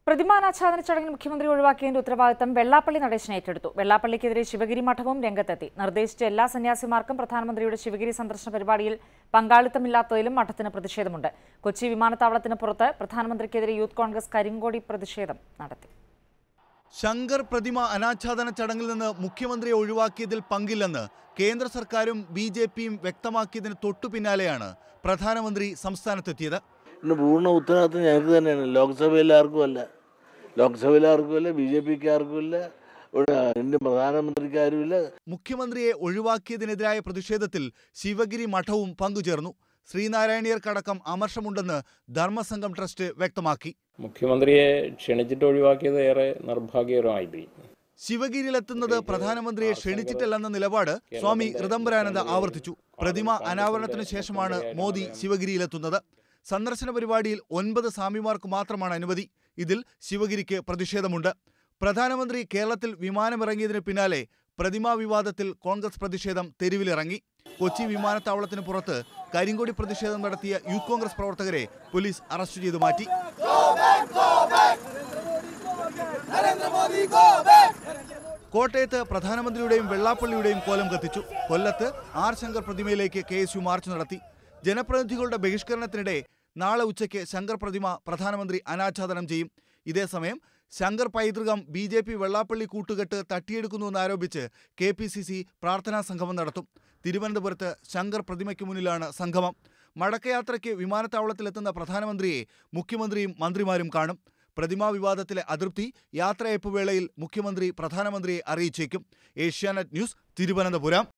പ്രതിമാനാച്ഛാദന ചടങ്ങിൽ മുഖ്യമന്ത്രി ഒഴിവാക്കിയതിന്റെ ഉത്തരവാദിത്തം വെള്ളാപ്പള്ളി നടേശൻ ഏറ്റെടുത്തു വെള്ളാപ്പള്ളിക്കെതിരെ ശിവഗിരി മഠവും രംഗത്തെത്തി നിർദ്ദേശിച്ച എല്ലാ സന്യാസിമാർക്കും പ്രധാനമന്ത്രിയുടെ ശിവഗിരി സന്ദർശന പരിപാടിയിൽ പങ്കാളിത്തമില്ലാത്തതിലും മഠത്തിന് പ്രതിഷേധമുണ്ട് കൊച്ചി വിമാനത്താവളത്തിന് പുറത്ത് പ്രധാനമന്ത്രിക്കെതിരെ യൂത്ത് കോൺഗ്രസ് കരിങ്കോടി പ്രതിഷേധം നടത്തി ശങ്കർ പ്രതിമ അനാച്ഛാദന ചടങ്ങിൽ നിന്ന് മുഖ്യമന്ത്രിയെ ഒഴിവാക്കിയതിൽ പങ്കില്ലെന്ന് കേന്ദ്ര സർക്കാരും ബി ജെ പിയും വ്യക്തമാക്കിയതിന് തൊട്ടു പിന്നാലെയാണ് പ്രധാനമന്ത്രി സംസ്ഥാനത്തെത്തിയത് ഇന്ന് പൂർണ്ണ ഉത്തരവാദിത്വം ഞങ്ങൾക്ക് തന്നെയാണ് ലോക്സഭയിൽ ആർക്കും അല്ല ലോക്സഭയിൽ ആർക്കും അല്ല ബി ജെ പിക്ക് ആർക്കും ഇല്ല ഇവിടെ ഇന്ത്യൻ പ്രധാനമന്ത്രിക്ക് ആരുമില്ല മുഖ്യമന്ത്രിയെ ഒഴിവാക്കിയതിനെതിരായ പ്രതിഷേധത്തിൽ ശിവഗിരി മഠവും പങ്കുചേർന്നു ശ്രീനാരായണീയർക്കടക്കം അമർഷമുണ്ടെന്ന് ധർമ്മസംഘം ട്രസ്റ്റ് വ്യക്തമാക്കി മുഖ്യമന്ത്രിയെ ക്ഷണിച്ചിട്ട് ഒഴിവാക്കിയത് ഏറെ നിർഭാഗ്യകരമായിപ്പോയി ശിവഗിരിയിലെത്തുന്നത് പ്രധാനമന്ത്രിയെ ക്ഷണിച്ചിട്ടില്ലെന്ന നിലപാട് സ്വാമി ഋതംബരാനന്ദ ആവർത്തിച്ചു പ്രതിമ അനാവരണത്തിന് ശേഷമാണ് മോദി ശിവഗിരിയിലെത്തുന്നത് സന്ദർശന പരിപാടിയിൽ ഒൻപത് സ്വാമിമാർക്ക് മാത്രമാണ് അനുമതി ഇതിൽ ശിവഗിരിക്ക് പ്രതിഷേധമുണ്ട് പ്രധാനമന്ത്രി കേരളത്തിൽ വിമാനമിറങ്ങിയതിന് പിന്നാലെ പ്രതിമാ വിവാദത്തിൽ കോൺഗ്രസ് പ്രതിഷേധം തെരുവിലിറങ്ങി കൊച്ചി വിമാനത്താവളത്തിന് പുറത്ത് കരിങ്കൊടി പ്രതിഷേധം നടത്തിയ യൂത്ത് കോൺഗ്രസ് പ്രവർത്തകരെ പോലീസ് അറസ്റ്റ് ചെയ്തു മാറ്റി കോട്ടയത്ത് പ്രധാനമന്ത്രിയുടെയും വെള്ളാപ്പള്ളിയുടെയും കോലം കത്തിച്ചു കൊല്ലത്ത് ആർ ശങ്കർ പ്രതിമയിലേക്ക് കെ എസ് യു മാർച്ച് നടത്തി ജനപ്രതിനിധികളുടെ ബഹിഷ്കരണത്തിനിടെ നാളെ ഉച്ചയ്ക്ക് ശങ്കർ പ്രതിമ പ്രധാനമന്ത്രി അനാച്ഛാദനം ചെയ്യും ഇതേസമയം ശങ്കർ പൈതൃകം ബി ജെ പി വെള്ളാപ്പള്ളി കൂട്ടുകെട്ട് തട്ടിയെടുക്കുന്നുവെന്നാരോപിച്ച് കെ പി സി സി പ്രാർത്ഥനാ സംഗമം നടത്തും തിരുവനന്തപുരത്ത് ശങ്കർ പ്രതിമയ്ക്ക് മുന്നിലാണ് സംഗമം മടക്കയാത്രയ്ക്ക് വിമാനത്താവളത്തിലെത്തുന്ന പ്രധാനമന്ത്രിയെ മുഖ്യമന്ത്രിയും മന്ത്രിമാരും കാണും പ്രതിമാ വിവാദത്തിലെ അതൃപ്തി യാത്രയയപ്പ് വേളയിൽ മുഖ്യമന്ത്രി പ്രധാനമന്ത്രിയെ അറിയിച്ചേക്കും ഏഷ്യാനെറ്റ് ന്യൂസ് തിരുവനന്തപുരം